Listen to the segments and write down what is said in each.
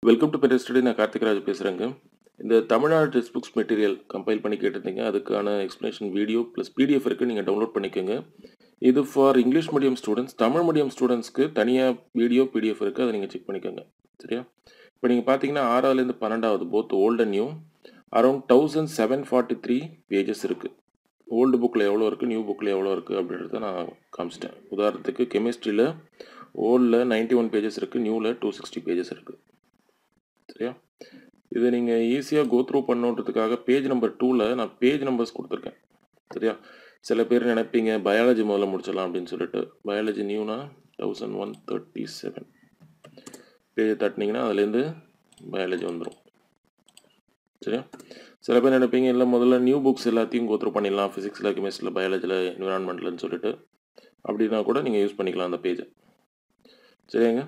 welcome to பெரிய study நான் கார்த்திகராஜ் பேசுகிறேங்க இந்த Tamil Nadu text books material compile பண்ணி கேட்டிருந்தீங்க அதுக்கான எக்ஸ்ப்ளனேஷன் வீடியோ ப்ளஸ் பிடிஎஃப் இருக்குது நீங்கள் டவுன்லோட் பண்ணிக்கோங்க இது for English medium students Tamil medium ஸ்டூடெண்ட்ஸ்க்கு தனியாக வீடியோ பிடிஎஃப் இருக்குது அதை நீங்கள் செக் பண்ணிக்கோங்க சரியா இப்போ நீங்கள் பார்த்தீங்கன்னா ஆறாவதுலேருந்து பன்னெண்டாவது both old and new around thousand seven forty three pages இருக்குது ஓல்டு புக்கில் எவ்வளோ இருக்குது நியூ புக்கில் எவ்வளோ இருக்குது அப்படின்றத நான் காமிச்சிட்டேன் உதாரணத்துக்கு கெமிஸ்ட்ரியில் ஓல்டில் நைன்ட்டி ஒன் பேஜஸ் இருக்குது நியூவில் டூ சிக்ஸ்டி பேஜஸ் இருக்குது சரியா இதை நீங்கள் ஈஸியாக கோ த்ரூ பண்ணுன்றதுக்காக பேஜ் நம்பர் டூவில் நான் பேஜ் நம்பர்ஸ் கொடுத்துருக்கேன் சரியா சில பேர் நினைப்பீங்க பயாலஜி முதல்ல முடிச்சிடலாம் அப்படின்னு சொல்லிட்டு பயாலஜி நியூனா தௌசண்ட் ஒன் தேர்ட்டி செவன் பேஜை தட்டினீங்கன்னா அதுலேருந்து பயாலஜி வந்துடும் சரியா சில பேர் நினைப்பீங்க இல்லை முதல்ல நியூ புக்ஸ் எல்லாத்தையும் கோத்ரூ பண்ணிடலாம் ஃபிசிக்ஸில் கெமிஸ்ட்ரியில் பயாலஜியில் என்விரான்மெண்ட்லன்னு சொல்லிட்டு அப்படின்னா கூட நீங்கள் யூஸ் பண்ணிக்கலாம் அந்த பேஜை சரியாங்க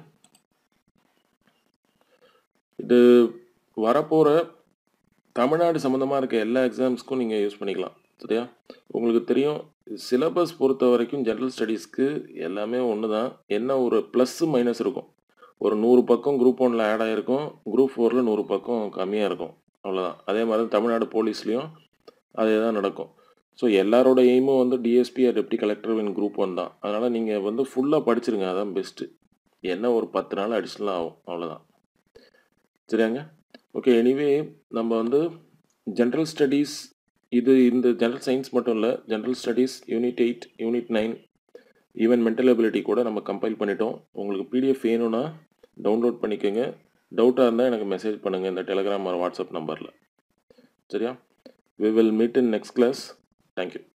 இது வரப்போகிற தமிழ்நாடு சம்மந்தமாக இருக்க எல்லா எக்ஸாம்ஸ்க்கும் நீங்கள் யூஸ் பண்ணிக்கலாம் சரியா உங்களுக்கு தெரியும் சிலபஸ் பொறுத்த வரைக்கும் ஜென்ரல் ஸ்டடீஸ்க்கு எல்லாமே ஒன்று தான் என்ன ஒரு ப்ளஸ்ஸு மைனஸ் இருக்கும் ஒரு நூறு பக்கம் குரூப் ஒனில் ஆட் ஆகிருக்கும் குரூப் ஃபோரில் நூறு பக்கம் கம்மியாக இருக்கும் அவ்வளோதான் அதே மாதிரி தான் தமிழ்நாடு போலீஸ்லேயும் அதே தான் நடக்கும் ஸோ எல்லாரோட எய்மும் வந்து DSP deputy collector in group one தான் அதனால் நீங்கள் வந்து ஃபுல்லாக படிச்சிருங்க அதான் பெஸ்ட்டு என்ன ஒரு பத்து நாள் அடிஷ்னலாக ஆகும் அவ்வளோதான் சரியாங்க ஓகே எனிவே நம்ம வந்து ஜென்ரல் ஸ்டடீஸ் இது இந்த ஜென்ரல் சயின்ஸ் மட்டும் இல்லை general studies unit eight unit nine even mental ability கூட நம்ம கம்பைல் பண்ணிட்டோம் உங்களுக்கு பிடிஎஃப் வேணும்னா டவுன்லோட் பண்ணிக்கோங்க டவுட்டாக இருந்தால் எனக்கு மெசேஜ் பண்ணுங்கள் இந்த டெலகிராம் வாட்ஸ்அப் நம்பரில் சரியா we will meet in next class thank you